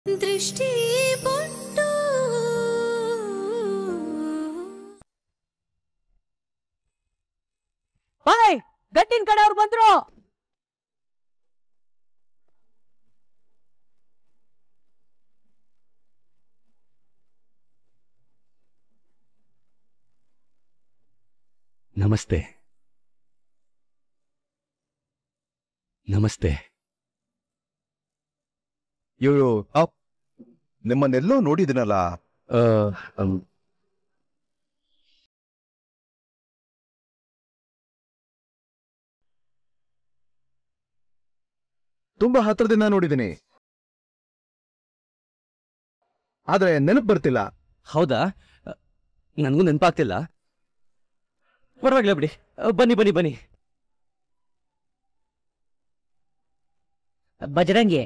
ದೃಷ್ಟಿ ಬೊಟ್ಟು ಬಾಯ್ ಗಟ್ಟಿನ ಕಡೆ ಅವ್ರು ಬಂದ್ರು ನಮಸ್ತೆ ನಮಸ್ತೆ ಇವರು ನಿಮ್ಮನ್ನೆಲ್ಲೋ ನೋಡಿದಿನಲ್ಲ ಆ, ಅಮ್, ತುಂಬಾ ಹತ್ರದಿಂದ ನೋಡಿದ್ದೀನಿ ಆದ್ರೆ ನೆನಪು ಬರ್ತಿಲ್ಲ ಹೌದಾ ನನಗೂ ನೆನಪಾಗ್ತಿಲ್ಲ ಪರವಾಗಿಲ್ಲ ಬಿಡಿ ಆ, ಬನ್ನಿ ಬನ್ನಿ ಬನ್ನಿ ಬಜರಂಗಿ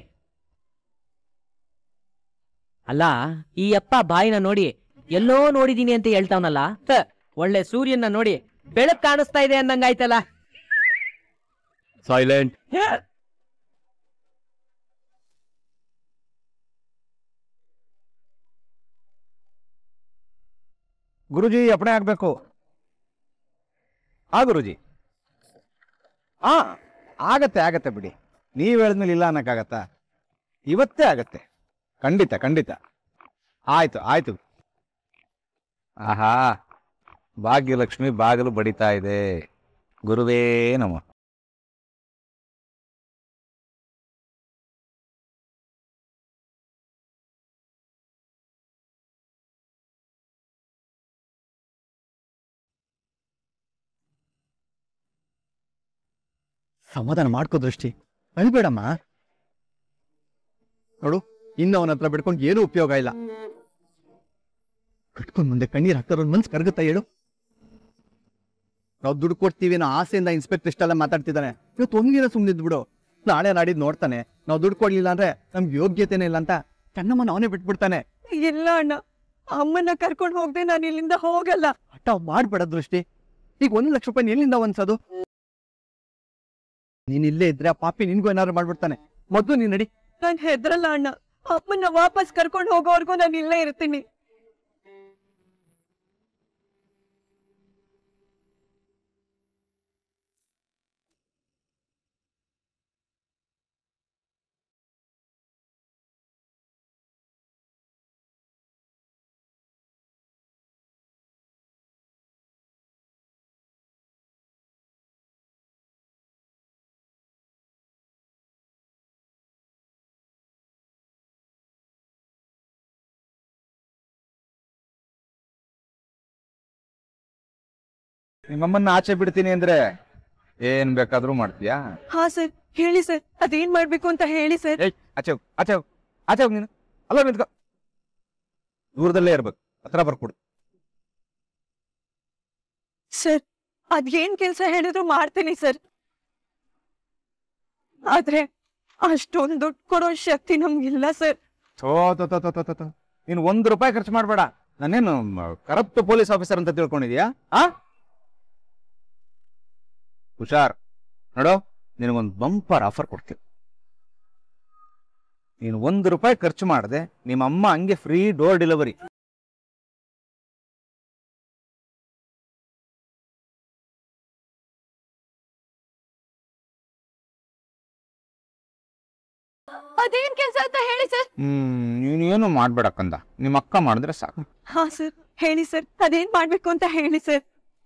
ಅಲ್ಲ ಈ ಅಪ್ಪ ಬಾಯಿನ ನೋಡಿ ಎಲ್ಲೋ ನೋಡಿದೀನಿ ಅಂತ ಹೇಳ್ತಾವನಲ್ಲ ಹ, ಒಳ್ಳೆ ಸೂರ್ಯನ ನೋಡಿ ಬೆಳಕ್ ಕಾಣಿಸ್ತಾ ಇದೆ ಅಂದಂಗಾಯ್ತಲ್ಲ ಸೈಲೆಂಟ್ ಗುರುಜಿ ಅಪ್ಪಣೆ ಆಗ್ಬೇಕು ಆ ಗುರುಜಿ ಆ ಆಗತ್ತೆ ಆಗತ್ತೆ ಬಿಡಿ ನೀವ್ ಹೇಳಿದ್ಮೇಲೆ ಇಲ್ಲ ಅನ್ನಕ್ಕಾಗತ್ತಾ ಇವತ್ತೇ ಆಗತ್ತೆ ಖಂಡಿತ ಖಂಡಿತ ಆಯ್ತು ಆಯ್ತು ಆಹಾ ಭಾಗ್ಯಲಕ್ಷ್ಮಿ ಬಾಗಿಲು ಬಡಿತಾ ಇದೆ ಗುರುವೇ ನಮ ಸಮಾಧಾನ ಮಾಡ್ಕೋ ದೃಷ್ಟಿ ಅಳ್ಬೇಡಮ್ಮ ನೋಡು ಇನ್ನು ಅವನ ಹತ್ರ ಬಿಡ್ಕೊಂಡು ಏನೂ ಉಪಯೋಗ ಇಲ್ಲ ಕಟ್ಕೊಂಡ್ ಮುಂದೆ ಕಣ್ಣೀರ್ ಹಾಕ್ತಾರ ಮನ್ಸ್ ಕರಗುತ್ತಾ ಹೇಳು ನಾವು ದುಡ್ಡು ಕೊಡ್ತೀವಿ ಅನ್ನೋ ಆಸೆಯಿಂದ ಇನ್ಸ್ಪೆಕ್ಟರ್ ಇಷ್ಟೆಲ್ಲ ಮಾತಾಡ್ತಿದ್ದಾನೆ ಇವತ್ತು ಒಂದಿನ ಸುಮ್ಮನಿದ್ ಬಿಡು ನಾಳೆ ನಾಡಿದ್ ನೋಡ್ತಾನೆ ನಾವು ದುಡ್ಡು ಕೊಡ್ಲಿಲ್ಲ ಅಂದ್ರೆ ನಮ್ಗೆ ಯೋಗ್ಯತೆನೇ ಇಲ್ಲ ಅಂತ ಕಣ್ಣಮ್ಮನ ಅವನೇ ಬಿಟ್ಬಿಡ್ತಾನೆ ಇಲ್ಲ ಅಣ್ಣ ಅಮ್ಮನ್ನ ಕರ್ಕೊಂಡು ಹೋಗದೆ ನಾನು ಇಲ್ಲಿಂದ ಹೋಗಲ್ಲ ಹಠ ಮಾಡ್ಬೇಡ ದೃಷ್ಟಿ ಈಗ ಒಂದ್ ಲಕ್ಷ ರೂಪಾಯಿ ಎಲ್ಲಿಂದ ಒಂದ್ಸದು ನೀನ್ ಇಲ್ಲೇ ಇದ್ರೆ ಆ ಪಾಪಿ ನಿನ್ಗೂ ಏನಾದ್ರು ಮಾಡ್ಬಿಡ್ತಾನೆ ಮೊದ್ಲು ನೀನ್ ನಡಿ ನಾನ್ ಹೆದ್ರಲ್ಲ ಅಣ್ಣ ಅಮ್ಮನ್ನ ವಾಪಸ್ ಕರ್ಕೊಂಡು ಹೋಗೋವರೆಗೂ ನಾನು ಇಲ್ಲೇ ಇರ್ತೀನಿ ನಿಮ್ಮಮ್ಮನ್ನ ಆಚೆ ಬಿಡ್ತೀನಿ ಅಂದ್ರೆ ಏನ್ ಬೇಕಾದ್ರೂ ಮಾಡ್ತೀಯಾ ಹಾ ಸರ್ ಹೇಳಿ ಸರ್ ಅದೇನ್ ಮಾಡ್ಬೇಕು ಅಂತ ಹೇಳಿ ಸರ್ ಏಯ್ ಆಚೆ ಹೋಗ್, ಆಚೆ ಹೋಗ್, ಆಚೆ ಹೋಗ್ ನೀನು ಅಲ್ಲ ನಿಂತ್ಕೊ ದೂರದಲ್ಲೇ ಇರ್ಬೇಕು ಹತ್ರ ಬರ್ಕೊಡು ಸರ್ ಅದೇನ್ ಕೆಲ್ಸ ಹೇಳಿದ್ರು ಮಾಡ್ತೀನಿ ಸರ್ ಆದ್ರೆ ಅಷ್ಟೊಂದು ದುಡ್ಡು ಕೊಡೋ ಶಕ್ತಿ ನಮ್ಗಿಲ್ಲ ಸರ್ ಥೋ ಥೋ ಥೋ ಥೋ ಥೋ ಥೋ ಥೋ. ನೀನು ಒಂದು ರೂಪಾಯಿ ಖರ್ಚು ಮಾಡಬೇಡ ನಾನೇನು ಕರಪ್ಟ್ ಪೊಲೀಸ್ ಆಫೀಸರ್ ಅಂತ ತಿಳ್ಕೊಂಡಿದ್ಯಾ ಆ ಹುಷಾರ್ ನೋಡು ನಿನಗೊಂದು ಬಂಪರ್ ಆಫರ್ ಕೊಡ್ತೀನಿ ನೀನು ಒಂದು ರೂಪಾಯಿ ಖರ್ಚು ಮಾಡದೆ ನಿಮ್ಮ ಅಮ್ಮ ಹಂಗೆ ಫ್ರೀ ಡೋರ್ ಡೆಲಿವರಿ ಅದೇನ್ ಕೆಲ್ಸ ಅಂತ ಹೇಳಿ ಸರ್ ಹ್ಮ್ ನೀನು ಏನು ಮಾಡ್ಬೇಡ ಕಂದ ನಿಮ್ಮ ಅಕ್ಕ ಮಾಡಿದ್ರೆ ಸಾಕು ಹಾ ಸರ್ ಹೇಳಿ ಸರ್ ಅದೇನ್ ಮಾಡ್ಬೇಕು ಅಂತ ಹೇಳಿ ಸರ್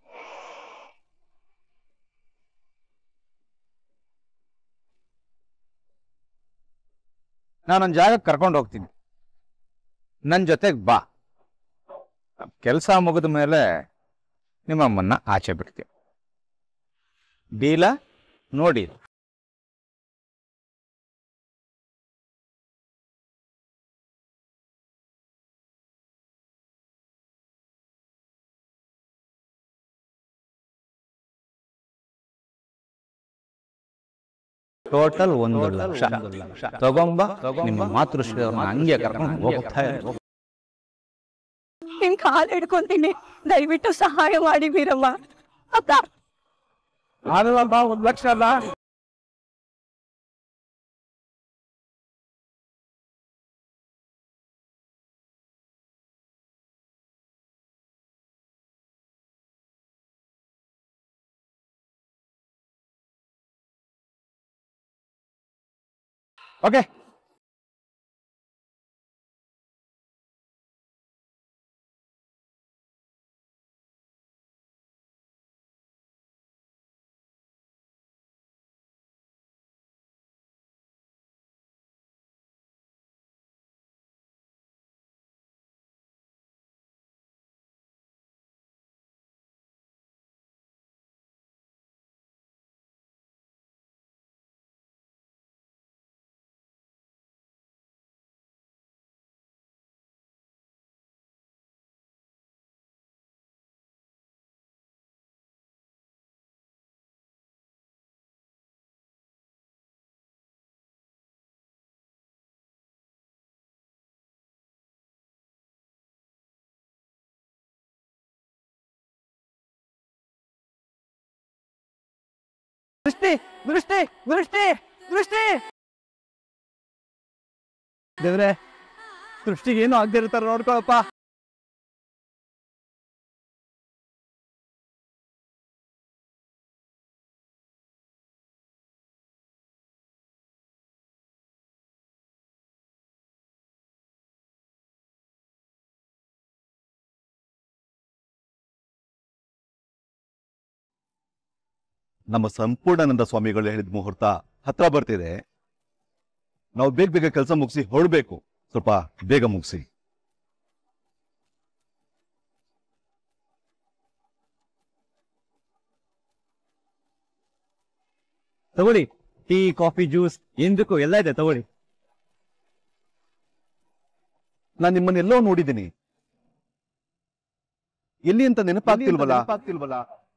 ನಾನೊಂದು ಜಾಗಕ್ಕೆ ಕರ್ಕೊಂಡು ಹೋಗ್ತೀನಿ ನನ್ನ ಜೊತೆಗೆ ಬಾ ಕೆಲಸ ಮುಗಿದ ಮೇಲೆ ನಿಮ್ಮಮ್ಮನ್ನ ಆಚೆ ಬಿಡ್ತೀವಿ ಡೀಲ ನೋಡಿ ಟೋಟಲ್ ಒಂದು ಲಕ್ಷ ತಗೊಂಬ ನಿಮ್ಮ ಮಾತೃಶ್ರೀ ಅವ್ರನ್ನ ಹಂಗೆ ಕರ್ಕೊಂಡು ಹೋಗ್ತಾ ಇರು. ನಿಮ್ ಕಾಲ್ ಹಿಡ್ಕೊಂತೀನಿ ದಯವಿಟ್ಟು ಸಹಾಯ ಮಾಡಿ ವೀರಮ್ಮ ಅಕ್ಕ ಅಲ್ಲಪ್ಪ ಒಂದ್ ಲಕ್ಷ ಅಲ್ಲ ಓಕೆ ದೃಷ್ಟಿ ದೃಷ್ಟಿ ದೃಷ್ಟಿ ದೃಷ್ಟಿ ದೇವ್ರೆ ದೃಷ್ಟಿಗೆ ಏನು ಆಗದೆ ಇರ್ತಾರ ನೋಡ್ಕೊಳಪ್ಪ ನಮ್ಮ ಸಂಪೂರ್ಣಾನಂದ ಸ್ವಾಮಿಗಳು ಹೇಳಿದ ಮುಹೂರ್ತ ಹತ್ರ ಬರ್ತಿದೆ ನಾವು ಬೇಗ ಬೇಗ ಕೆಲಸ ಮುಗಿಸಿ ಹೊರಡ್ಬೇಕು ಸ್ವಲ್ಪ ಬೇಗ ಮುಗಿಸಿ ತಗೊಳ್ಳಿ ಟೀ ಕಾಫಿ ಜ್ಯೂಸ್ ಎಂದಕ್ಕೂ ಎಲ್ಲ ಇದೆ ತಗೊಳ್ಳಿ ನಾನು ನಿಮ್ಮನ್ನ ಎಲ್ಲೋ ನೋಡಿದ್ದೀನಿ ಎಲ್ಲಿ ಅಂತ ನೆನಪಾಗ್ತಿಲ್ವಲ್ಲ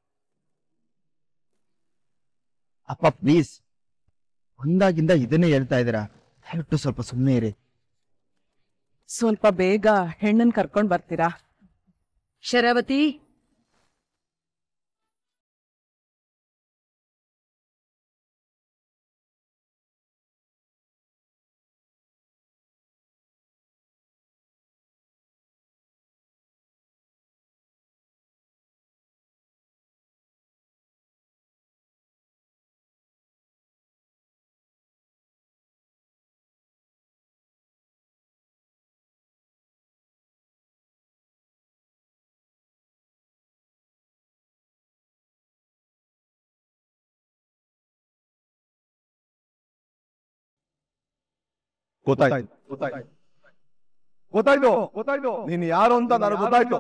ಅಪ್ಪ ಪ್ಲೀಸ್ ಒಂದಾಗಿಂದ ಇದನ್ನೇ ಹೇಳ್ತಾ ಇದ್ದೀರಾ ದಯವಿಟ್ಟು ಸ್ವಲ್ಪ ಸುಮ್ಮನೆ ಇರಿ ಸ್ವಲ್ಪ ಬೇಗ ಹೆಣ್ಣನ್ ಕರ್ಕೊಂಡ್ ಬರ್ತೀರಾ ಶರಾವತಿ ಗೊತ್ತಾಯ್ತು ಗೊತ್ತಾಯ್ತು ಗೊತ್ತಾಯ್ತು ಗೊತ್ತಾಯ್ತು ನೀನು ಯಾರು ಅಂತ ನನಗೆ ಗೊತ್ತಾಯ್ತು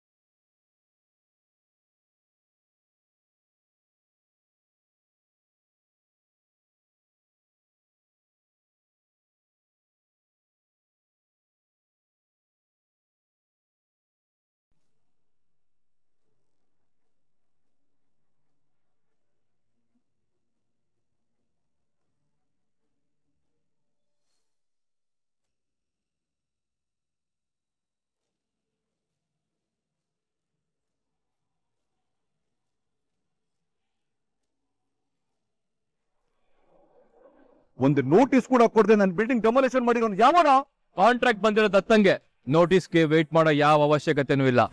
ಒಂದು ನೋಟಿಸ್ ಕೂಡ ಕೊಡದೆ ನನ್ನ ಬಿಲ್ಡಿಂಗ್ ಡೆಮೊಲೇಷನ್ ಮಾಡಿರೋನು ಯಾವನ ಕಾಂಟ್ರಾಕ್ಟ್ ಬಂದಿರೋ ದತ್ತಂಗೆ ನೋಟಿಸ್ಗೆ ವೇಟ್ ಮಾಡೋ ಯಾವ ಅವಶ್ಯಕತೆನೂ ಇಲ್ಲ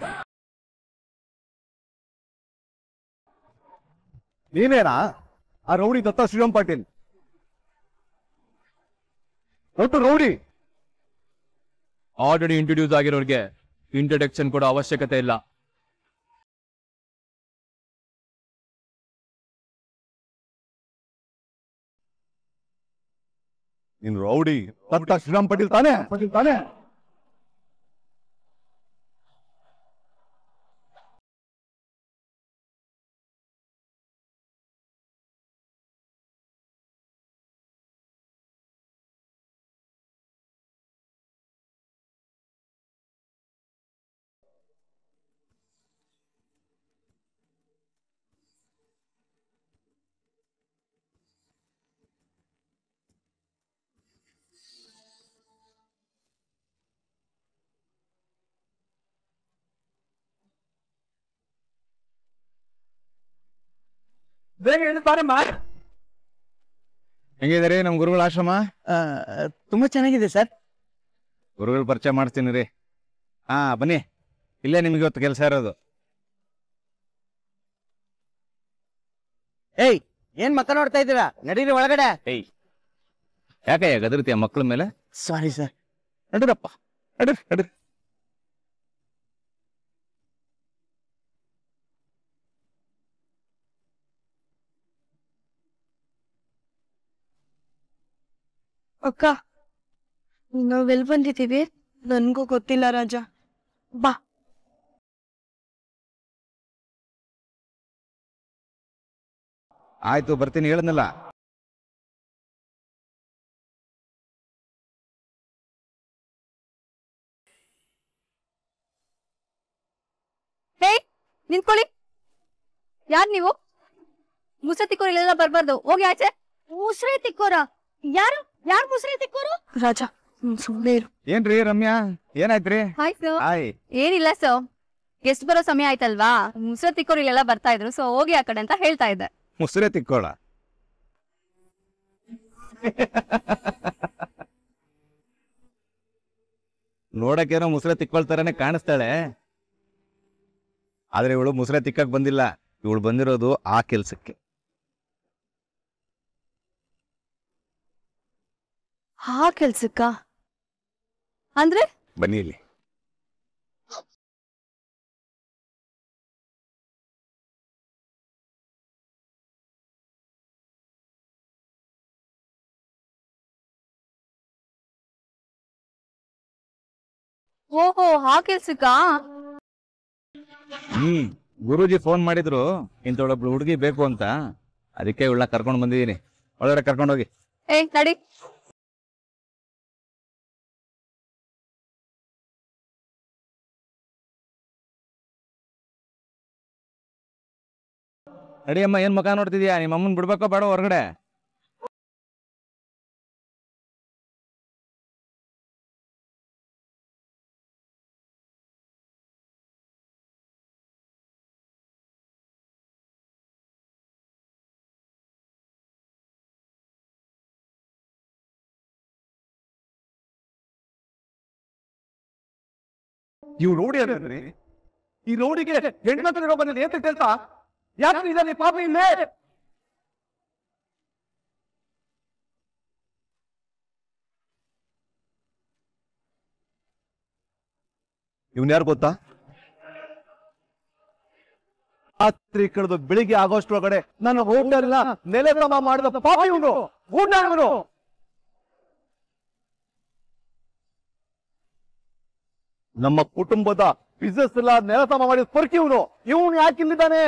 ನೀನೇನಾ ಆ ರೌಡಿ ದತ್ತ ಶ್ರೀರಾಮ್ ಪಾಟೀಲ್ ದೊಡ್ಡ ರೌಡಿ ಆಲ್ರೆಡಿ ಇಂಟ್ರೊಡ್ಯೂಸ್ ಆಗಿರೋರಿಗೆ ಇಂಟ್ರಡಕ್ಷನ್ ಕೊಡೋ ಅವಶ್ಯಕತೆ ಇಲ್ಲ ನೀನು ರೌಡಿ ದತ್ತ ಶ್ರೀರಾಮ್ ಪಾಟೀಲ್ ತಾನೇ ಪಾಟೀಲ್ ತಾನೇ ಬೇಗ ಹೇಳ್ತಾರಮ್ಮ ಹೆಂಗಿದಾರೆ ನಮ್ ಗುರುಗಳ ಆಶ್ರಮ ತುಂಬಾ ಚೆನ್ನಾಗಿದೆ ಸರ್ ಗುರುಗಳು ಪರಿಚಯ ಮಾಡ್ತೀನಿ ರೀ ಹಾ ಬನ್ನಿ ಇಲ್ಲೇ ನಿಮ್ಗೆ ಇವತ್ತು ಕೆಲಸ ಇರೋದು ಏಯ್ ಏನ್ ಮಕ್ಕ ನೋಡ್ತಾ ಇದ್ದೀರಾ ನಡೀರಿ ಒಳಗಡೆ ಯಾಕಯ್ಯ ಗದರ್ತಿಯ ಮಕ್ಕಳ ಮೇಲೆ ಸಾರಿ ಸರ್ ನಡೀರಪ್ಪ ನಡೀರಿ ನಡೀರಿ ಅಕ್ಕ ನಾವೆಲ್ ಬಂದಿದ್ದೀವಿ ನನ್ಗೂ ಗೊತ್ತಿಲ್ಲ ರಾಜ ಬಾ ಆಯ್ತು ಬರ್ತೀನಿ ಹೇಳದ್ನಲ್ಲ ಹೇ ನಿಂತ್ಕೊಳ್ಳಿ ಯಾರ್ ನೀವು ಮುಸೆ ತಿಕ್ಕೋರು ಇಲ್ಲೆಲ್ಲ ಬರ್ಬಾರ್ದು ಹೋಗಿ ಆಚೆ ಮುಸ್ರೆ ತಿಕ್ಕೋರ ಯಾರು ಯಾರು ಮುಸ್ರೆ ತಿಕ್ಕೋರು ರಾಜ ಸುಮ್ಮನೆ ಇರು ಏನ್ರಿ ರಮ್ಯಾ ಏನಾಯ್ತ್ರಿ ಹಾಯ್ ಸರ್ ಆಯ್ ಏನಿಲ್ಲ ಸರ್ ಗೆಸ್ಟ್ ಬರೋ ಸಮಯ ಆಯ್ತಲ್ವಾ ಮುಸ್ರೆ ತಿಕ್ಕೋರು ಇಲ್ಲೆಲ್ಲ ಬರ್ತಾ ಇದ್ರು ಸೊ ಹೋಗಿ ಆ ಕಡೆ ಅಂತ ಹೇಳ್ತಾ ಇದ್ದೆ ಮುಸುರೆ ತಿಕ್ಕೋಳ ನೋಡಕ್ಕೇನೋ ಮುಸುರೆ ತಿಕ್ಕೊಳ್ತಾರನೆ ಕಾಣಿಸ್ತಾಳೆ ಆದ್ರೆ ಇವಳು ಮುಸುರೆ ತಿಕ್ಕಕ್ ಬಂದಿಲ್ಲ ಇವಳು ಬಂದಿರೋದು ಆ ಕೆಲ್ಸಕ್ಕೆ ಹಾ ಕೆಲ್ಸಕ್ಕ ಅಂದ್ರೆ ಬನ್ನಿ ಇಲ್ಲಿ ಓಹೋ ಹಾ ಕೆಲ್ಸಕ್ಕ ಹ್ಮ್ ಗುರೂಜಿ ಫೋನ್ ಮಾಡಿದ್ರು ಇಂಥೊಳೊಬ್ಳು ಹುಡುಗಿ ಬೇಕು ಅಂತ ಅದಕ್ಕೆ ಇವಳನ್ನ ಕರ್ಕೊಂಡು ಬಂದಿದ್ದೀನಿ ಒಳಗಡೆ ಕರ್ಕೊಂಡು ಹೋಗಿ ಏ ನಡಿ ನಡಿಯಮ್ಮ ಏನ್ ಮುಖ ನೋಡ್ತಿದ್ಯಾ ನಿಮ್ಮ ಅಮ್ಮನ್ ಬಿಡ್ಬೇಕೋ ಬೇಡ ಹೊರಗಡೆ ಇವ್ ರೋಡಿ ಅಂದ್ರೆ ಈ ರೋಡಿಗೆ ಹೆಣ್ಮಕ್ಳು ಬಂದಿದೆ ಅಂತ ಕೆಲಸ ಯಾಕೆ ಇದ್ದಾನೆ ಪಾಪ ಇಲ್ಲೇ ಇವನ್ ಯಾರು ಗೊತ್ತಾ ರಾತ್ರಿ ಕಳೆದು ಬೆಳಿಗ್ಗೆ ಆಗೋಷ್ಟ್ರೊಳಗಡೆ ನನ್ನ ಹೋಟೆಲ್ ನೆಲೆ ಕ್ರಮ ಮಾಡಿದ ಪಾಪ ಇವನು ಗೂಂಡಾಣವನು ನಮ್ಮ ಕುಟುಂಬದ ಬಿಸ್ನೆಸ್ ಎಲ್ಲ ನೆಲಸಮ ಮಾಡಿದ ಪೊರ್ಕಿ ಇವನು ಇವನು ಯಾಕೆ ಇಲ್ಲಿದ್ದಾನೆ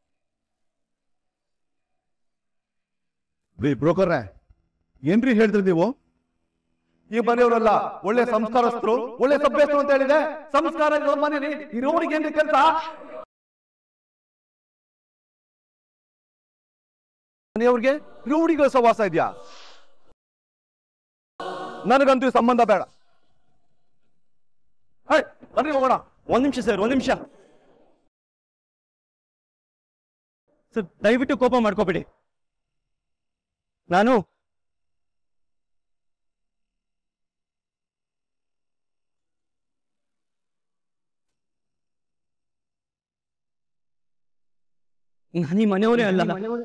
ರೀ ಬ್ರೋಕರ್ರೆ ಏನ್ರಿ ಹೇಳ್ತೀರಿ ನೀವು ಈ ಮನೆಯವರಲ್ಲ ಒಳ್ಳೆ ಸಂಸ್ಕಾರಸ್ಥರು ಒಳ್ಳೆ ಸಭ್ಯಸ್ಥರು ಅಂತ ಹೇಳಿದೆ ಸಂಸ್ಕಾರ ಇರೋ ಮನೇಲಿ ಈ ರೋಡಿಗೆ ಏನ್ರಿ ಕೆಲಸ ಮನೆಯವ್ರಿಗೆ ರೂಢಿಗಳ ಸವಾಸ ಇದೆಯಾ ನನಗಂತೂ ಈ ಸಂಬಂಧ ಬೇಡ ಹೇ, ಬನ್ನಿ ಹೋಗೋಣ ಒಂದ್ ನಿಮಿಷ ಸರ್ ಒಂದ್ ನಿಮಿಷ ಸರ್ ದಯವಿಟ್ಟು ಕೋಪ ಮಾಡ್ಕೋಬೇಡಿ ನಾನು ನಾನು ಈ ಮನೆಯವರೇ ಅಲ್ಲ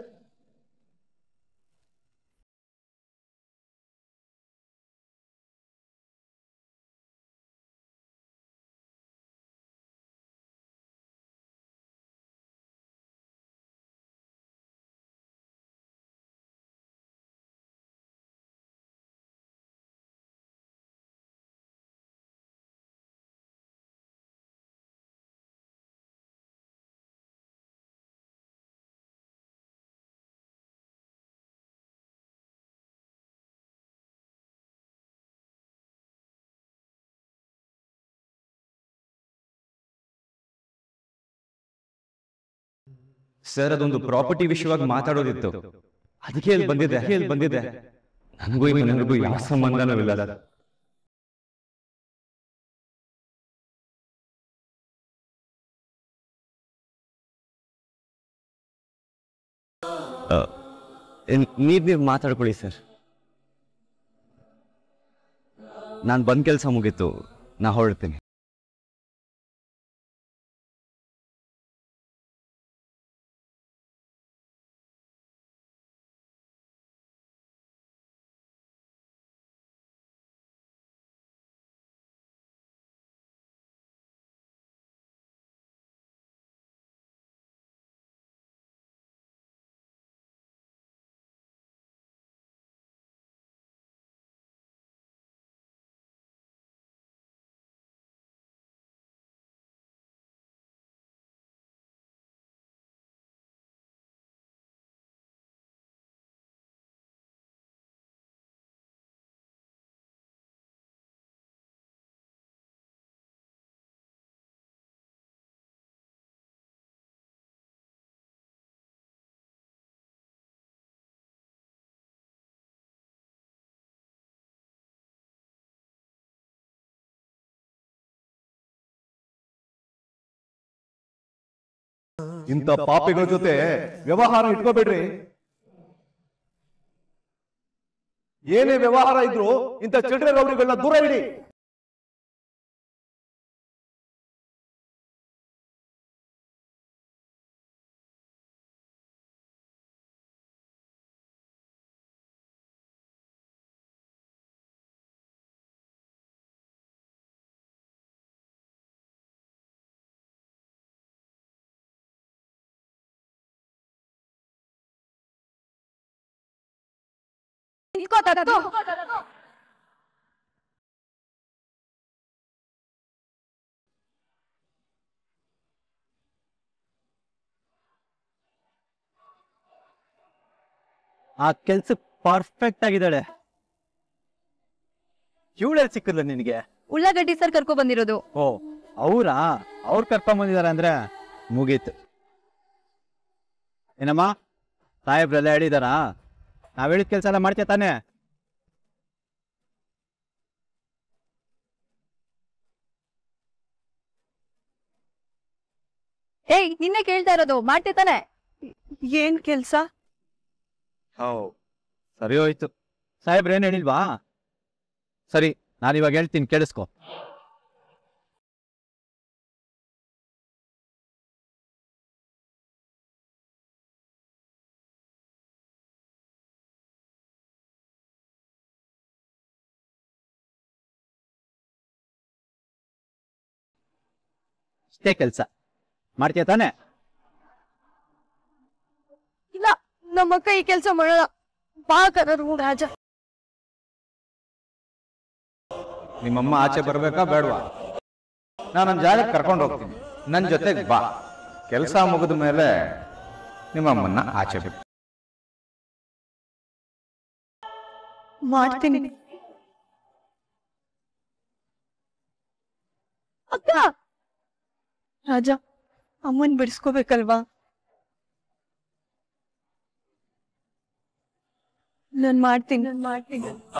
ಸರ್ ಅದೊಂದು ಪ್ರಾಪರ್ಟಿ ವಿಷಯವಾಗಿ ಮಾತಾಡೋದಿತ್ತು ಅದಕ್ಕೆ ಇಲ್ಲಿ ಬಂದಿದೆ ಇಲ್ಲಿ ಬಂದಿದೆ ನನಗೂ ಈ ನನಗೂ ಯಾವ ಸಂಬಂಧನೂ ಇಲ್ಲ ಸರ್. ಆ, ಇನ್- ನೀವ್ ನೀವು ಮಾತಾಡ್ಕೊಳ್ಳಿ ಸರ್ ನಾನು ಬಂದ್ ಕೆಲಸ ಮುಗೀತು ನಾ ಹೊರಡ್ತೀನಿ ಇಂಥ ಪಾಪಿಗಳ ಜೊತೆ ವ್ಯವಹಾರ ಇಟ್ಕೋಬೇಡ್ರಿ ಏನೇ ವ್ಯವಹಾರ ಇದ್ರು ಇಂಥ ಚಿಲ್ಡ್ರೆ ರೌಡಿಗಳನ್ನ ದೂರ ಇಡಿ ನಿಂತ್ಕೋ ತಗೋ. ಆ ಕೆಲ್ಸ ಪರ್ಫೆಕ್ಟ್ ಆಗಿದ್ದಾಳೆ ಇವಳೆಲ್ಲಿ ಸಿಕ್ಕಿದ್ಲ ನಿನಗೆ ಉಳ್ಳಾಗಡ್ಡಿ ಸರ್ ಕರ್ಕೊ ಬಂದಿರೋದು ಓ ಅವರಾ ಅವ್ರು ಕರ್ಕೊಂಡ್ ಬಂದಿದಾರೆ ಅಂದ್ರೆ ಮುಗೀತು ಏನಮ್ಮ ಸಾಹೇಬ್ರೆಲ್ಲ ಹೇಳಿದಾರಾ ನಾವ್ ಹೇಳಿದ ಕೆಲಸ ಎಲ್ಲ ಮಾಡ್ತೀಯ ತಾನೇ ಏಯ್ ನಿನ್ನೆ ಕೇಳ್ತಾ ಇರೋದು ಮಾಡ್ತೆ ತಾನೆ ಏನ್ ಕೆಲ್ಸ ಹೌ ಸರಿ ಹೋಯ್ತು ಸಾಹೇಬ್ರು ಏನ್ ಹೇಳಿಲ್ವಾ ಸರಿ ನಾನು ಇವಾಗ ಹೇಳ್ತೀನಿ ಕೇಳಿಸ್ಕೊ ಇಷ್ಟೇ ಕೆಲ್ಸ ಮಾಡ್ತೀಯ ತಾನೇ ಇಲ್ಲ ನಮ್ಮಕ್ಕ ಈ ಕೆಲ್ಸ ಮಾಡಲ್ಲ ಬಾ ಕರೋರು ರಾಜ ನಿಮ್ಮಮ್ಮ ಆಚೆ ಬರ್ಬೇಕಾ ಬೇಡವಾ ನಾನು ನನ್ನ ಜಾಗಕ್ಕೆ ಕರ್ಕೊಂಡು ಹೋಗ್ತೀನಿ ನನ್ನ ಜೊತೆಗೆ ಬಾ ಕೆಲಸ ಮುಗಿದ ಮೇಲೆ ನಿಮ್ಮಮ್ಮನ್ನ ಆಚೆ ಬಿಟ್ಟು ಮಾಡ್ತೀನಿ ಅಕ್ಕ ರಾಜ ಅಮ್ಮನ್ ಬಿಡಿಸ್ಕೋಬೇಕಲ್ವಾ ನಾನ್ ಮಾಡ್ತೀನಿ ನಾನ್ ಮಾಡ್ತೀನಿ